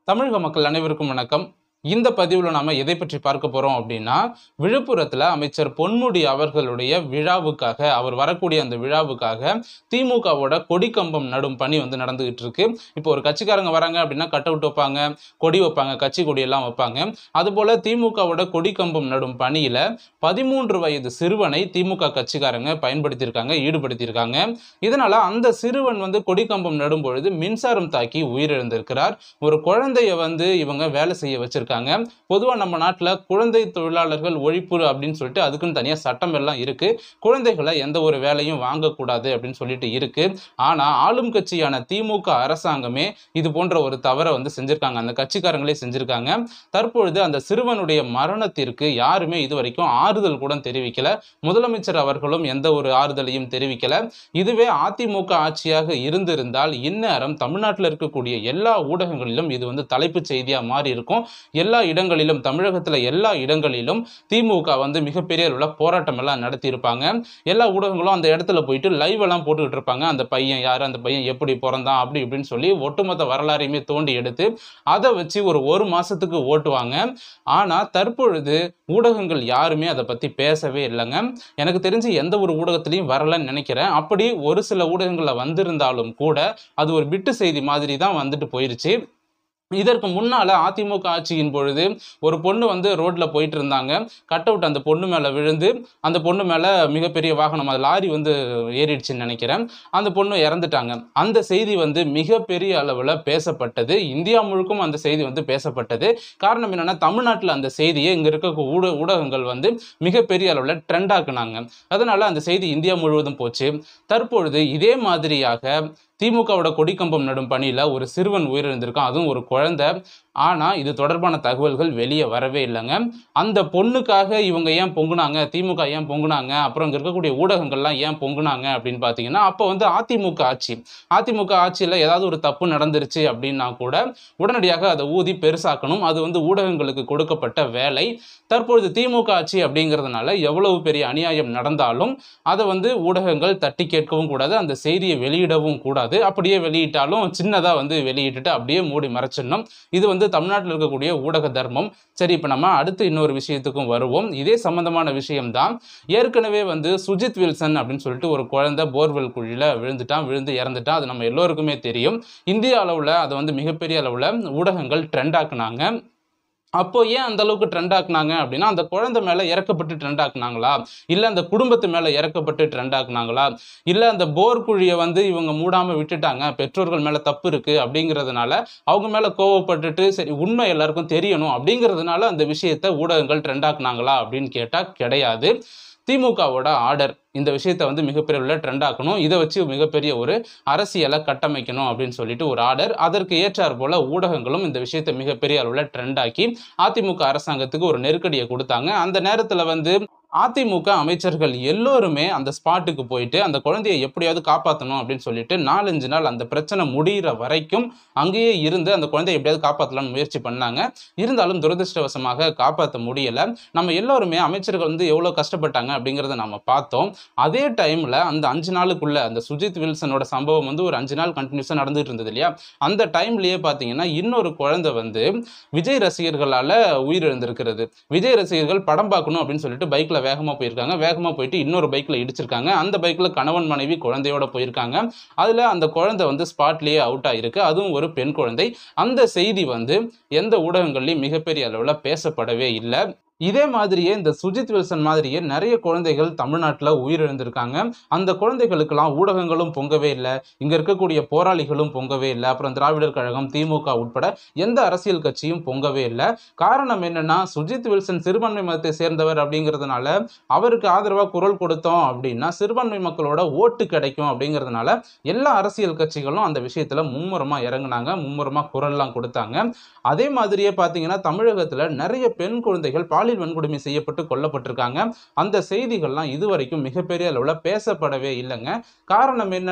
தமிழக மக்கள் அனைவருக்கும் வணக்கம் இந்த பதிவில் நாம எதை பற்றி பார்க்க போறோம் அப்படின்னா விழுப்புரத்துல அமைச்சர் பொன்முடி அவர்களுடைய விழாவுக்காக அவர் வரக்கூடிய அந்த விழாவுக்காக திமுகவோட கொடி கம்பம் நடும் பணி வந்து நடந்துகிட்டு இருக்கு இப்போ ஒரு கட்சிக்காரங்க வராங்க அப்படின்னா கட் அவுட் வைப்பாங்க கொடி வைப்பாங்க கட்சி கொடி எல்லாம் வைப்பாங்க அதுபோல திமுகவோட கொடி கம்பம் நடும் பணியில பதிமூன்று வயது சிறுவனை திமுக கட்சிக்காரங்க பயன்படுத்தியிருக்காங்க ஈடுபடுத்தியிருக்காங்க இதனால அந்த சிறுவன் வந்து கொடி கம்பம் நடும் பொழுது மின்சாரம் தாக்கி உயிரிழந்திருக்கிறார் ஒரு குழந்தைய வந்து இவங்க வேலை செய்ய வச்சிருக்காங்க பொதுவாக நம்ம நாட்டில் குழந்தை தொழிலாளர்கள் ஒழிப்பு அப்படின்னு சொல்லிட்டு அதுக்குன்னு தனியாக சட்டம் எல்லாம் இருக்கு குழந்தைகளை எந்த ஒரு வேலையும் வாங்கக்கூடாது அப்படின்னு சொல்லிட்டு இருக்கு ஆனால் ஆளும் கட்சியான திமுக அரசாங்கமே இது போன்ற ஒரு தவறை வந்து செஞ்சிருக்காங்க அந்த கட்சிக்காரங்களே செஞ்சிருக்காங்க தற்பொழுது அந்த சிறுவனுடைய மரணத்திற்கு யாருமே இதுவரைக்கும் ஆறுதல் கூட தெரிவிக்கல முதலமைச்சர் அவர்களும் எந்த ஒரு ஆறுதலையும் தெரிவிக்கல இதுவே அதிமுக ஆட்சியாக இருந்திருந்தால் இந்நேரம் தமிழ்நாட்டில் இருக்கக்கூடிய எல்லா ஊடகங்களிலும் இது வந்து தலைப்புச் செய்தியாக மாறி இருக்கும் எல்லா இடங்களிலும் தமிழகத்தில் எல்லா இடங்களிலும் திமுக வந்து மிகப்பெரிய அளவில் போராட்டம் எல்லாம் நடத்தியிருப்பாங்க எல்லா ஊடகங்களும் அந்த இடத்துல போயிட்டு லைவ் எல்லாம் போட்டுக்கிட்டு இருப்பாங்க அந்த பையன் யார் அந்த பையன் எப்படி பிறந்தான் அப்படி இப்படின்னு சொல்லி ஒட்டுமொத்த வரலாறையுமே தோண்டி எடுத்து அதை வச்சு ஒரு ஒரு மாசத்துக்கு ஓட்டுவாங்க ஆனால் தற்பொழுது ஊடகங்கள் யாருமே அதை பற்றி பேசவே இல்லைங்க எனக்கு தெரிஞ்சு எந்த ஒரு ஊடகத்திலையும் வரலன்னு நினைக்கிறேன் அப்படி ஒரு சில ஊடகங்களில் வந்திருந்தாலும் கூட அது ஒரு பிட்டு செய்தி மாதிரி தான் வந்துட்டு போயிருச்சு இதற்கு முன்னால அதிமுக ஆட்சியின் பொழுது ஒரு பொண்ணு வந்து ரோட்ல போயிட்டு இருந்தாங்க கட் அவுட் அந்த பொண்ணு மேல விழுந்து அந்த பொண்ணு மேல மிகப்பெரிய வாகனம் அது லாரி வந்து ஏறிடுச்சுன்னு நினைக்கிறேன் அந்த பொண்ணு இறந்துட்டாங்க அந்த செய்தி வந்து மிகப்பெரிய அளவில் பேசப்பட்டது இந்தியா முழுக்கும் அந்த செய்தி வந்து பேசப்பட்டது காரணம் என்னன்னா தமிழ்நாட்டில் அந்த செய்தியை இங்க இருக்க ஊட ஊடகங்கள் வந்து மிகப்பெரிய அளவில் ட்ரெண்ட் ஆக்குனாங்க அதனால அந்த செய்தி இந்தியா முழுவதும் போச்சு தற்பொழுது இதே மாதிரியாக திமுகவோட கொடிக்கம்பம் நடும் பணியில் ஒரு சிறுவன் உயிரிழந்திருக்கான் அதுவும் ஒரு குழந்தை ஆனால் இது தொடர்பான தகவல்கள் வெளியே வரவே இல்லைங்க அந்த பொண்ணுக்காக இவங்க ஏன் பொங்குனாங்க திமுக ஏன் பொங்குனாங்க அப்புறம் இங்கே இருக்கக்கூடிய ஊடகங்கள்லாம் ஏன் பொங்குனாங்க அப்படின்னு பார்த்தீங்கன்னா அப்போ வந்து அதிமுக ஆட்சி அதிமுக ஆட்சியில் ஏதாவது ஒரு தப்பு நடந்துருச்சு அப்படின்னா கூட உடனடியாக அதை ஊதி பெருசாக்கணும் அது வந்து ஊடகங்களுக்கு கொடுக்கப்பட்ட வேலை தற்பொழுது திமுக ஆட்சி அப்படிங்கிறதுனால எவ்வளவு பெரிய அநியாயம் நடந்தாலும் அதை வந்து ஊடகங்கள் தட்டி கேட்கவும் கூடாது அந்த செய்தியை வெளியிடவும் கூடாது அப்படியே வெளியிட்டாலும் சின்னதாக வந்து வெளியிட்டுட்டு அப்படியே மூடி மறைச்சிடணும் இது வந்து தமிழ்நாட்டில் இருக்கக்கூடிய ஊடக தர்மம் சரி இப்போ நம்ம அடுத்து இன்னொரு விஷயத்துக்கும் வருவோம் இதே சம்பந்தமான விஷயம்தான் ஏற்கனவே வந்து சுஜித் வில்சன் அப்படின்னு சொல்லிட்டு ஒரு குழந்தை போர்வெல் குழியில் விழுந்துட்டான் விழுந்து இறந்துட்டான் அது நம்ம எல்லோருக்குமே தெரியும் இந்திய அளவில் அதை வந்து மிகப்பெரிய அளவில் ஊடகங்கள் ட்ரெண்ட் ஆக்குனாங்க அப்போ ஏன் அந்த அளவுக்கு ட்ரெண்ட் ஆக்குனாங்க அப்படின்னா அந்த குழந்தை மேலே இறக்கப்பட்டு ட்ரெண்ட் ஆக்குனாங்களா இல்லை அந்த குடும்பத்து மேலே இறக்கப்பட்டு ட்ரெண்ட் ஆக்குனாங்களா இல்லை அந்த போர் குழியை வந்து இவங்க மூடாமல் விட்டுட்டாங்க பெற்றோர்கள் மேலே தப்பு இருக்குது அப்படிங்கிறதுனால அவங்க மேலே கோவப்பட்டுட்டு சரி உண்மை எல்லாருக்கும் தெரியணும் அப்படிங்கிறதுனால அந்த விஷயத்தை ஊடகங்கள் ட்ரெண்ட் ஆக்குனாங்களா அப்படின்னு கேட்டால் கிடையாது திமுகவோட ஆர்டர் இந்த விஷயத்தை வந்து மிகப்பெரிய அளவில் ட்ரெண்ட் ஆக்கணும் இதை வச்சு மிகப்பெரிய ஒரு அரசியலை கட்டமைக்கணும் அப்படின்னு சொல்லிட்டு ஒரு ஆர்டர் அதற்கு ஏற்றார் போல ஊடகங்களும் இந்த விஷயத்தை மிகப்பெரிய அளவில் ட்ரெண்ட் ஆக்கி அதிமுக அரசாங்கத்துக்கு ஒரு நெருக்கடியை கொடுத்தாங்க அந்த நேரத்தில் வந்து அதிமுக அமைச்சர்கள் எல்லோருமே அந்த ஸ்பாட்டுக்கு போயிட்டு அந்த குழந்தையை எப்படியாவது காப்பாற்றணும் அப்படின்னு சொல்லிட்டு நாலஞ்சு நாள் அந்த பிரச்சனை முடிகிற வரைக்கும் அங்கேயே இருந்து அந்த குழந்தையை எப்படியாவது காப்பாற்றலாம்னு முயற்சி பண்ணாங்க இருந்தாலும் துரதிருஷ்டவசமாக காப்பாற்ற முடியல நம்ம எல்லோருமே அமைச்சர்கள் வந்து எவ்வளோ கஷ்டப்பட்டாங்க அப்படிங்கிறத நம்ம பார்த்தோம் அதே டைமில் அந்த அஞ்சு நாளுக்குள்ள அந்த சுஜித் வில்சனோட சம்பவம் வந்து ஒரு அஞ்சு நாள் கண்டினியூஸாக நடந்துட்டு இருந்தது இல்லையா அந்த டைம்லயே பார்த்தீங்கன்னா இன்னொரு குழந்தை வந்து விஜய் ரசிகர்களால் உயிரிழந்திருக்கிறது விஜய் ரசிகர்கள் படம் பார்க்கணும் அப்படின்னு சொல்லிட்டு பைக்கில் வேகமாக போயிருக்காங்க வேகமாக போயிட்டு இன்னொரு பைக்கில் இடிச்சிருக்காங்க அந்த பைக்கில் கணவன் மனைவி குழந்தையோட போயிருக்காங்க அதில் அந்த குழந்தை வந்து ஸ்பாட்லேயே அவுட் ஆகிருக்கு அதுவும் ஒரு பெண் குழந்தை அந்த செய்தி வந்து எந்த ஊடகங்கள்லையும் மிகப்பெரிய அளவில் பேசப்படவே இல்லை இதே மாதிரியே இந்த சுஜித் வில்சன் மாதிரியே நிறைய குழந்தைகள் தமிழ்நாட்டில் உயிரிழந்திருக்காங்க அந்த குழந்தைகளுக்கெல்லாம் ஊடகங்களும் பொங்கவே இல்லை இங்கே இருக்கக்கூடிய போராளிகளும் பொங்கவே இல்லை அப்புறம் திராவிடர் கழகம் திமுக உட்பட எந்த அரசியல் கட்சியும் பொங்கவே இல்லை காரணம் என்னன்னா சுஜித் வில்சன் சிறுபான்மை மதத்தை சேர்ந்தவர் அப்படிங்கிறதுனால அவருக்கு ஆதரவாக குரல் கொடுத்தோம் அப்படின்னா சிறுபான்மை மக்களோட ஓட்டு கிடைக்கும் அப்படிங்கிறதுனால எல்லா அரசியல் கட்சிகளும் அந்த விஷயத்தில் மும்முரமாக இறங்குனாங்க மும்முரமாக குரல்லாம் கொடுத்தாங்க அதே மாதிரியே பார்த்தீங்கன்னா தமிழகத்தில் நிறைய பெண் குழந்தைகள் பாலியல் வன்கொடுமை செய்யப்பட்டு கொல்லப்பட்டிருக்காங்க அந்த செய்திகள்லாம் இதுவரைக்கும் மிகப்பெரிய அளவில் பேசப்படவே இல்லைங்க காரணம் என்னன்னா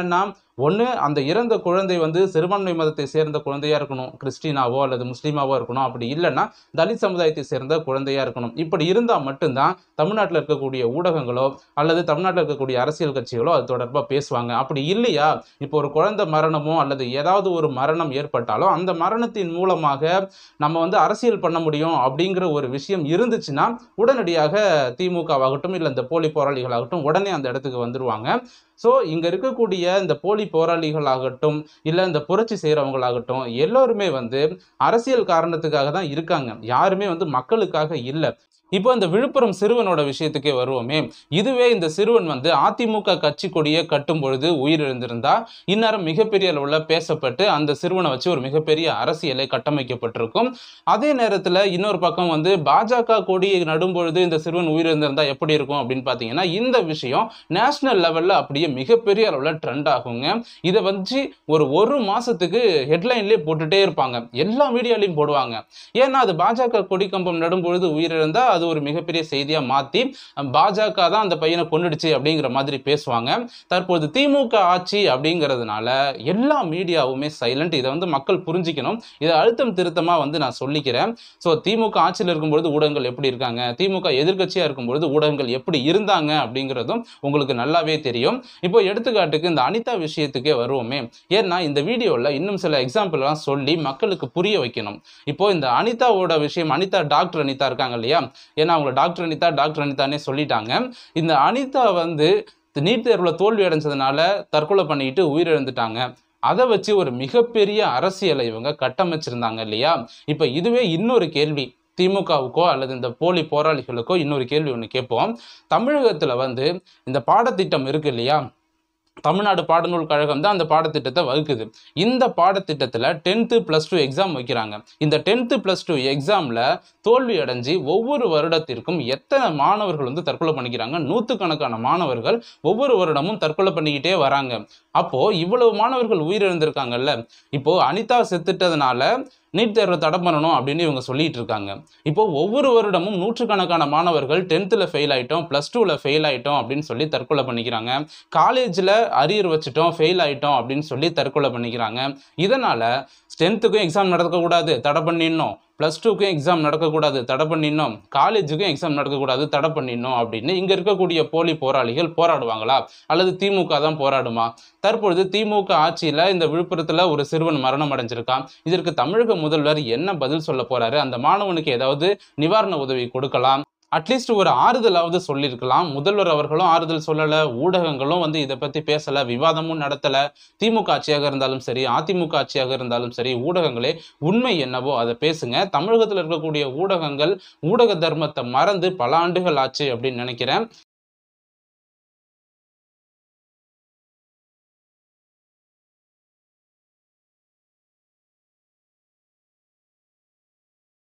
ஒன்று அந்த இறந்த குழந்தை வந்து சிறுபான்மை மதத்தை சேர்ந்த குழந்தையா இருக்கணும் கிறிஸ்டினாவோ அல்லது முஸ்லீமாவோ இருக்கணும் அப்படி இல்லைன்னா தலித் சமுதாயத்தை சேர்ந்த குழந்தையா இருக்கணும் இப்படி இருந்தால் மட்டும்தான் தமிழ்நாட்டில் இருக்கக்கூடிய ஊடகங்களோ அல்லது தமிழ்நாட்டில் இருக்கக்கூடிய அரசியல் கட்சிகளோ அது தொடர்பாக பேசுவாங்க அப்படி இல்லையா இப்போ ஒரு குழந்தை மரணமோ அல்லது ஏதாவது ஒரு மரணம் ஏற்பட்டாலோ அந்த மரணத்தின் மூலமாக நம்ம வந்து அரசியல் பண்ண முடியும் அப்படிங்கிற ஒரு விஷயம் இருந்துச்சுன்னா உடனடியாக திமுகவாகட்டும் இல்லை இந்த போலி போராளிகளாகட்டும் உடனே அந்த இடத்துக்கு வந்துருவாங்க ஸோ இங்கே இருக்கக்கூடிய இந்த போலி போராளிகளாகட்டும் இல்லை இந்த புரட்சி செய்கிறவங்களாகட்டும் எல்லோருமே வந்து அரசியல் காரணத்துக்காக தான் இருக்காங்க யாருமே வந்து மக்களுக்காக இல்லை இப்போ இந்த விழுப்புரம் சிறுவனோட விஷயத்துக்கே வருவோமே இதுவே இந்த சிறுவன் வந்து அதிமுக கட்சி கொடியை கட்டும் பொழுது உயிரிழந்திருந்தா இந்நேரம் மிகப்பெரிய அளவில் பேசப்பட்டு அந்த சிறுவனை வச்சு ஒரு மிகப்பெரிய அரசியலை கட்டமைக்கப்பட்டிருக்கும் அதே நேரத்தில் இன்னொரு பக்கம் வந்து பாஜக கொடியை நடும் பொழுது இந்த சிறுவன் உயிரிழந்திருந்தா எப்படி இருக்கும் அப்படின்னு பார்த்தீங்கன்னா இந்த விஷயம் நேஷனல் லெவலில் அப்படியே மிகப்பெரிய அளவில் ட்ரெண்ட் ஆகுங்க இதை வச்சு ஒரு ஒரு மாசத்துக்கு ஹெட்லைன்லேயே போட்டுட்டே இருப்பாங்க எல்லா மீடியாலையும் போடுவாங்க ஏன்னா அது பாஜக கொடி கம்பம் நடும் பொழுது உயிரிழந்தா அது ஒரு மிகப்பெரிய செய்தியாக மாற்றி பாஜக தான் அந்த பையனை கொண்டுடுச்சு அப்படிங்கிற மாதிரி பேசுவாங்க தற்போது திமுக ஆட்சி அப்படிங்கிறதுனால எல்லா மீடியாவுமே சைலண்ட் இதை வந்து மக்கள் புரிஞ்சிக்கணும் இதை அழுத்தம் திருத்தமாக வந்து நான் சொல்லிக்கிறேன் ஸோ திமுக ஆட்சியில் இருக்கும்பொழுது ஊடகங்கள் எப்படி இருக்காங்க திமுக எதிர்க்கட்சியாக இருக்கும்பொழுது ஊடகங்கள் எப்படி இருந்தாங்க அப்படிங்கிறதும் உங்களுக்கு நல்லாவே தெரியும் இப்போ எடுத்துக்காட்டுக்கு இந்த அனிதா விஷயத்துக்கே வருவோமே ஏன்னா இந்த வீடியோவில் இன்னும் சில எக்ஸாம்பிள்லாம் சொல்லி மக்களுக்கு புரிய வைக்கணும் இப்போ இந்த அனிதாவோட விஷயம் அனிதா டாக்டர் அனிதா இருக்காங்க இல்லையா ஏன்னா அவங்க டாக்டர் அனிதா டாக்டர் அனிதானே சொல்லிட்டாங்க இந்த அனிதா வந்து நீட் தேர்வில் தோல்வி அடைஞ்சதுனால தற்கொலை பண்ணிட்டு உயிரிழந்துட்டாங்க அதை வச்சு ஒரு மிகப்பெரிய அரசியலை இவங்க கட்டமைச்சிருந்தாங்க இல்லையா இப்போ இதுவே இன்னொரு கேள்வி திமுகவுக்கோ அல்லது இந்த போலி போராளிகளுக்கோ இன்னொரு கேள்வி ஒன்று கேட்போம் தமிழகத்தில் வந்து இந்த பாடத்திட்டம் இருக்கு இல்லையா தமிழ்நாடு பாடநூல் கழகம் தான் அந்த பாடத்திட்டத்தை வகுக்குது இந்த பாடத்திட்டத்தில் டென்த்து ப்ளஸ் டூ எக்ஸாம் வைக்கிறாங்க இந்த டென்த்து ப்ளஸ் டூ எக்ஸாமில் தோல்வி அடைஞ்சு ஒவ்வொரு வருடத்திற்கும் எத்தனை மாணவர்கள் வந்து தற்கொலை பண்ணிக்கிறாங்க நூற்றுக்கணக்கான மாணவர்கள் ஒவ்வொரு வருடமும் தற்கொலை பண்ணிக்கிட்டே வராங்க அப்போது இவ்வளவு மாணவர்கள் உயிரிழந்திருக்காங்கல்ல இப்போது அனிதா செத்துட்டதுனால நீட் தேர்வை தடை பண்ணணும் அப்படின்னு இவங்க சொல்லிட்டு இருக்காங்க இப்போ ஒவ்வொரு வருடமும் நூற்றுக்கணக்கான மாணவர்கள் டென்த்தில் ஃபெயில் ஆயிட்டோம் ப்ளஸ் டூவில் ஃபெயில் ஆயிட்டோம் அப்படின்னு சொல்லி தற்கொலை பண்ணிக்கிறாங்க காலேஜில் அரியர் வச்சுட்டோம் ஃபெயில் ஆயிட்டோம் அப்படின்னு சொல்லி தற்கொலை பண்ணிக்கிறாங்க இதனால் டென்த்துக்கும் எக்ஸாம் நடக்கக்கூடாது தடை பண்ணிடணும் ப்ளஸ் டூக்கும் எக்ஸாம் நடக்கக்கூடாது தடை பண்ணிடணும் காலேஜுக்கும் எக்ஸாம் நடக்கக்கூடாது தடை பண்ணிடணும் அப்படின்னு இங்கே இருக்கக்கூடிய போலி போராளிகள் போராடுவாங்களா அல்லது திமுக தான் போராடுமா தற்பொழுது திமுக ஆட்சியில் இந்த விழுப்புரத்தில் ஒரு சிறுவன் மரணம் அடைஞ்சிருக்கான் இதற்கு தமிழக முதல்வர் என்ன பதில் சொல்ல போறாரு அந்த மாணவனுக்கு ஏதாவது நிவாரண உதவி கொடுக்கலாம் அட்லீஸ்ட் ஒரு ஆறுதலாவது சொல்லியிருக்கலாம் முதல்வர் அவர்களும் ஆறுதல் சொல்லலை ஊடகங்களும் வந்து இதை பற்றி பேசலை விவாதமும் நடத்தலை திமுக ஆட்சியாக இருந்தாலும் சரி அதிமுக ஆட்சியாக இருந்தாலும் சரி ஊடகங்களே உண்மை என்னவோ அதை பேசுங்க தமிழகத்தில் இருக்கக்கூடிய ஊடகங்கள் ஊடக தர்மத்தை மறந்து பல ஆண்டுகள் ஆச்சு அப்படின்னு நினைக்கிறேன்